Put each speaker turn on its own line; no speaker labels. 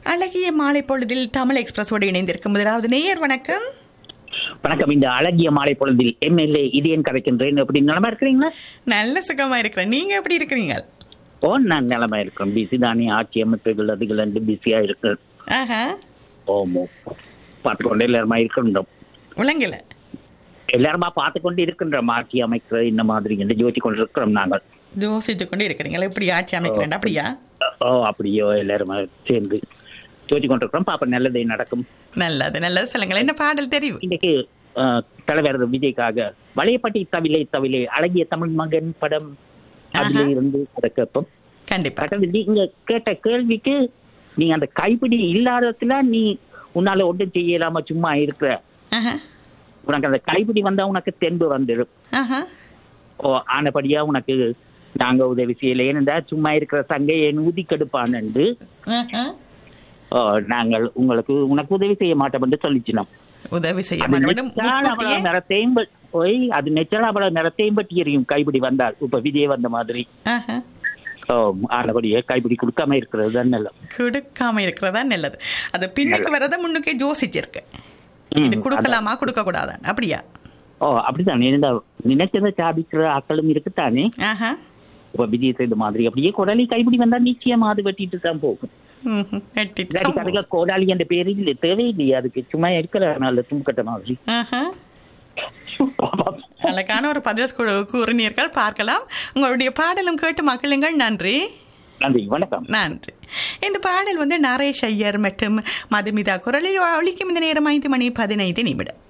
அழகிய மாலை பொழுதில் தமிழ் எக்ஸ்பிரஸோடு இணைந்திருக்கும் முதலாவது நேயர் வணக்கம்
வணக்கம் இந்த அழகிய மாலை பொழுதில் எம்எல்ஏ இதயன் கதைக்கின்றேன் எப்படி நலமா இருக்கிறீங்களா
நல்ல சுகமா இருக்கிறேன் நீங்க எப்படி இருக்கிறீங்க
ஓ நான் நலமா இருக்கிறேன் பிஸி தானே ஆட்சி அமைப்புகள் அதுகள் ரெண்டு பிஸியா இருக்கு
ஆஹா
ஓமோ பார்த்துக்கொண்டே எல்லாருமா இருக்கின்றோம்
உலங்கில
எல்லாருமா பார்த்து கொண்டு இருக்கின்றோம் ஆட்சி அமைக்கிற இந்த மாதிரி என்று ஜோதி கொண்டு இருக்கிறோம் நாங்கள்
யோசித்து கொண்டு இருக்கிறீங்களா எப்படி ஆட்சி அமைக்கிறேன் அப்படியா
ஓ அப்படியோ எல்லாருமா சேர்ந்து ஜோதி கொண்டிருக்கிறோம் பாப்பா நல்லதே நடக்கும்
நல்லது நல்லது சொல்லுங்களேன் என்ன பாடல் தெரியும்
இன்னைக்கு அஹ், தலைவர் விஜய்க்காக வளையப்பட்டி தவிலே தவிலே அழகிய தமிழ் மகன் படம் அதிலே இருந்து அதை கேட்போம்
கண்டிப்பா
அதாவது நீங்க கேட்ட கேள்விக்கு நீ அந்த கைப்பிடி இல்லாததுல நீ உன்னால ஒன்றும் செய்யலாம சும்மா இருக்கிற
ஆஹா
உனக்கு அந்த கைப்பிடி வந்தா உனக்கு தென்பு வந்துடும்
ஆஹா
ஓ ஆனபடியா உனக்கு நாங்க உதவி செய்யல ஏனென்றா சும்மா இருக்கிற சங்கையை ஊதி கெடுப்பான்னு
ஆஹா.
ஓ, நாங்கள் உங்களுக்கு உனக்கு உதவி செய்ய மாட்டோம் என்று சொல்லிச்சினோம்
உதவி செய்ய
அது
வேண்டும்
நெச்சால் அவ்வளவு நிறத்தையும் ப- ஓய் அது நெச்சால் அவ்வளவு நிறத்தையும் பற்றி எரியும் கைப்பிடி வந்தால் இப்ப விஜய் வந்த மாதிரி
ஆஹா
ஓ ஆனபடியே கைப்பிடி கொடுக்காம இருக்கிறது தான் நல்லது
கொடுக்காம இருக்கிறதா நல்லது அது பின்னுக்கு வரத முன்னுக்கே யோசிச்சிருக்கு
ம்,
இது கொடுக்கலாமா கொடுக்க கூடாதா அப்படியா
ஓ அப்படித்தான் இருந்தா நினைச்சதை சாதிக்கிற ஆக்களும் இருக்குத்தானே
ஆஹா
இப்ப விஜய் செய்த மாதிரி அப்படியே கொடாலி கைப்பிடி வந்தா நிச்சயமா அது வெட்டிட்டு தான் போகும்
ம்ஹும். வெட்டிட்டு
இல்லாட்டி
தான்
கதையில கோடாலி என்ற பேரு இல்ல தேவையில்லையே அதுக்கு சும்மா இருக்கிற நல்ல தும்புக்கட்ட மாதிரி
ஆஹா. அழகான ஒரு பதில் கூ- கூறினீர்கள் பார்க்கலாம் உங்களுடைய பாடலும் கேட்டு மகிழுங்கள் நன்றி
நன்றி வணக்கம்
நன்றி இந்த பாடல் வந்து நரேஷ் ஐயர் மற்றும் மதுமிதா குரலில் ஒழிக்கும் இந்த நேரம் ஐந்து மணி பதினைந்து நிமிடம்